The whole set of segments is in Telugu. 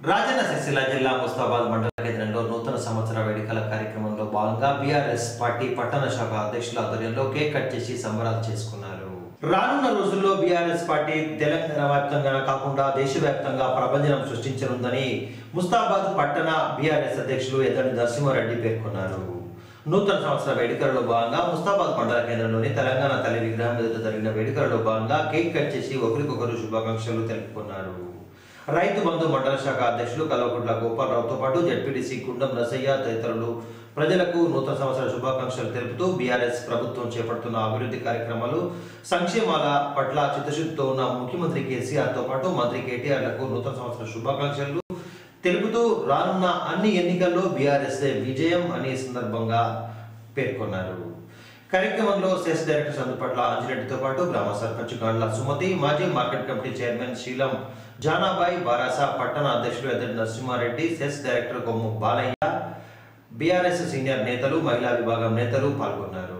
రాజన్న సిరిసిల్ల జిల్లా ముస్తాబాద్ మండల కేంద్రంలో నూతన సంవత్సర వేడుకల కార్యక్రమంలో భాగంగా బీఆర్ఎస్ పార్టీ పట్టణ శాఖ అధ్యక్షుల ఆధ్వర్యంలో కేక్ కట్ చేసి సంబరాలు చేసుకున్నారు రానున్న రోజుల్లో బీఆర్ఎస్ పార్టీ తెలంగాణ వ్యాప్తంగా కాకుండా దేశవ్యాప్తంగా ప్రభంజనం సృష్టించనుందని ముస్తాబాద్ పట్టణ బీఆర్ఎస్ అధ్యక్షులు ఎద్దడి నరసింహారెడ్డి పేర్కొన్నారు నూతన సంవత్సర వేడుకలలో భాగంగా ముస్తాబాద్ మండల కేంద్రంలోని తెలంగాణ తల్లి విగ్రహం ఎదుట జరిగిన వేడుకలలో భాగంగా కేక్ కట్ చేసి ఒకరికొకరు శుభాకాంక్షలు తెలుపుకున్నారు రైతు బంధు మండల శాఖ అధ్యక్షులు కల్వకుంట్ల గోపాలరావుతో పాటు జడ్పీటీసీ గుండం రసయ్య తదితరులు ప్రజలకు నూతన సంవత్సర శుభాకాంక్షలు తెలుపుతూ బీఆర్ఎస్ ప్రభుత్వం చేపడుతున్న అభివృద్ధి కార్యక్రమాలు సంక్షేమాల పట్ల చిత్తశుద్ధితో ఉన్న ముఖ్యమంత్రి కేసీఆర్తో పాటు మంత్రి కేటీఆర్లకు నూతన సంవత్సర శుభాకాంక్షలు తెలుపుతూ రానున్న అన్ని ఎన్నికల్లో బీఆర్ఎస్ విజయం అనే సందర్భంగా పేర్కొన్నారు కార్యక్రమంలో సెస్ డైరెక్టర్ సందుపట్ల ఆంజనేయుడితో పాటు గ్రామ సర్పంచ్ గాండ్ల సుమతి మాజీ market committee chairman Sheelam Janabai బారాసా పట్టణ అధ్యక్షుడు Eddadi Narasimhareddy cess director Kommu Balayya BRS senior నేతలు మహిళా విభాగం నేతలు పాల్గొన్నారు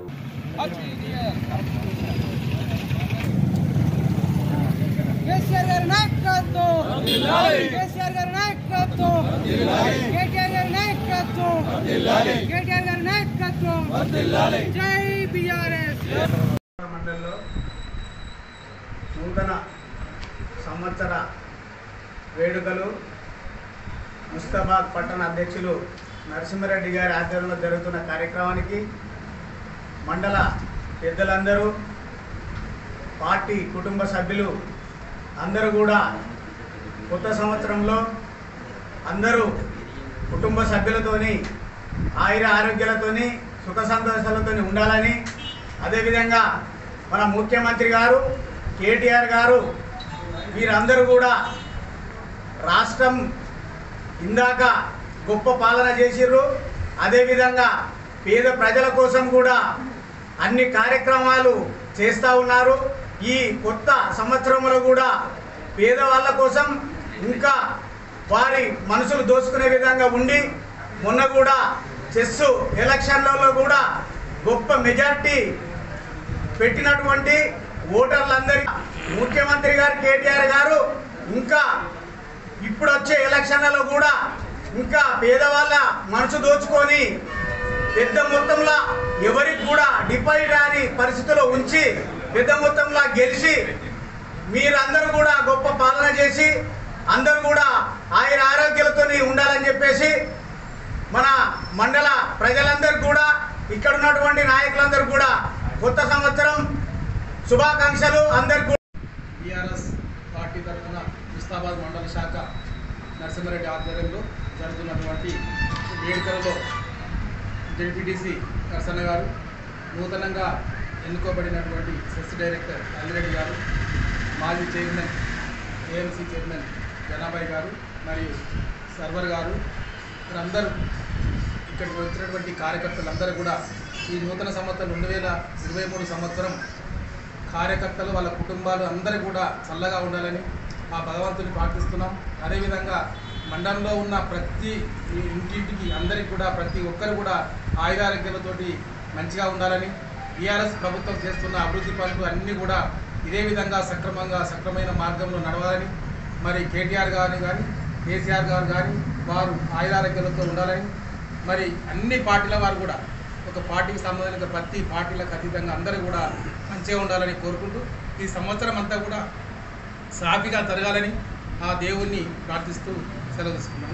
కేసీఆర్ గారి నాయకత్వం కేసీఆర్ గారి నాయకత్వం కేటీఆర్ గారి నాయకత్వం కేటీఆర్ గారి నాయకత్వం జై బీఆర్ఎస్ మండలిలో నూతన సంవత్సర వేడుకలు ముస్తాబాద్ పట్టణ అధ్యక్షులు నరసింహారెడ్డి గారి ఆధ్వర్యంలో జరుగుతున్న కార్యక్రమానికి మండల పెద్దలందరూ పార్టీ కుటుంబ సభ్యులు అందరూ కూడా కొత్త సంవత్సరంలో అందరూ కుటుంబ సభ్యులతోని ఆయుర ఆరోగ్యాలతోని సుఖ సంతోషాలతోని ఉండాలని అదేవిధంగా మన ముఖ్యమంత్రి గారు కేటీఆర్ గారు వీరందరూ కూడా రాష్ట్రం ఇందాక గొప్ప పాలన చేసిర్రు అదేవిధంగా పేద ప్రజల కోసం కూడా అన్ని కార్యక్రమాలు చేస్తూ ఉన్నారు ఈ కొత్త సంవత్సరంలో కూడా పేదవాళ్ళ కోసం ఇంకా వారి మనసులు దోచుకునే విధంగా ఉండి మొన్న కూడా చెస్ ఎలక్షన్లలో కూడా గొప్ప మెజార్టీ పెట్టినటువంటి ఓటర్లందరి ముఖ్యమంత్రి గారు కేటీఆర్ గారు ఇంకా ఇప్పుడు వచ్చే ఎలక్షన్లలో కూడా ఇంకా పేదవాళ్ళ మనసు దోచుకొని పెద్ద మొత్తంలో ఎవరికి కూడా డిపాజిట్ రాని పరిస్థితిలో ఉంచి పెద్ద మొత్తంలో గెలిచి మీరందరూ కూడా గొప్ప పాలన చేసి అందరూ కూడా ఆయన ఆరోగ్యాలతో ఉండాలని చెప్పేసి మన మండల ప్రజలందరూ కూడా ఇక్కడ ఉన్నటువంటి నాయకులందరూ కూడా కొత్త సంవత్సరం శుభాకాంక్షలు అందరికీ బీఆర్ఎస్ పార్టీ తరఫున ముస్తాబాద్ మండల శాఖ నరసింహారెడ్డి ఆధ్వర్యంలో జరుగుతున్నటువంటి వేడుకలలో జెడ్పీటీసీ నరసన్న గారు నూతనంగా ఎన్నుకోబడినటువంటి సెస్ డైరెక్టర్ అల్లిరెడ్డి గారు మాజీ చైర్మన్ ఏఎంసీ చైర్మన్ జనాబాయ్ గారు మరియు సర్వర్ గారు వీరందరూ ఇక్కడికి వచ్చినటువంటి కార్యకర్తలందరూ కూడా ఈ నూతన సంవత్సరం రెండు వేల ఇరవై మూడు సంవత్సరం కార్యకర్తలు వాళ్ళ కుటుంబాలు అందరూ కూడా చల్లగా ఉండాలని ఆ భగవంతుని ప్రార్థిస్తున్నాం అదేవిధంగా మండలంలో ఉన్న ప్రతి ఇంటింటికి అందరికి కూడా ప్రతి ఒక్కరు కూడా ఆయురారోగ్యాలతోటి మంచిగా ఉండాలని బీఆర్ఎస్ ప్రభుత్వం చేస్తున్న అభివృద్ధి పనులు అన్నీ కూడా ఇదే విధంగా సక్రమంగా సక్రమైన మార్గంలో నడవాలని మరి కేటీఆర్ గారిని కానీ కేసీఆర్ గారు కానీ వారు ఆయురారోగ్యాలతో ఉండాలని మరి అన్ని పార్టీల వారు కూడా ఒక పార్టీకి సంబంధించిన ప్రతి పార్టీలకు అతీతంగా అందరూ కూడా మంచిగా ఉండాలని కోరుకుంటూ ఈ సంవత్సరం అంతా కూడా సాఫీగా జరగాలని ఆ దేవుణ్ణి ప్రార్థిస్తూ సెలవు తీసుకున్నాను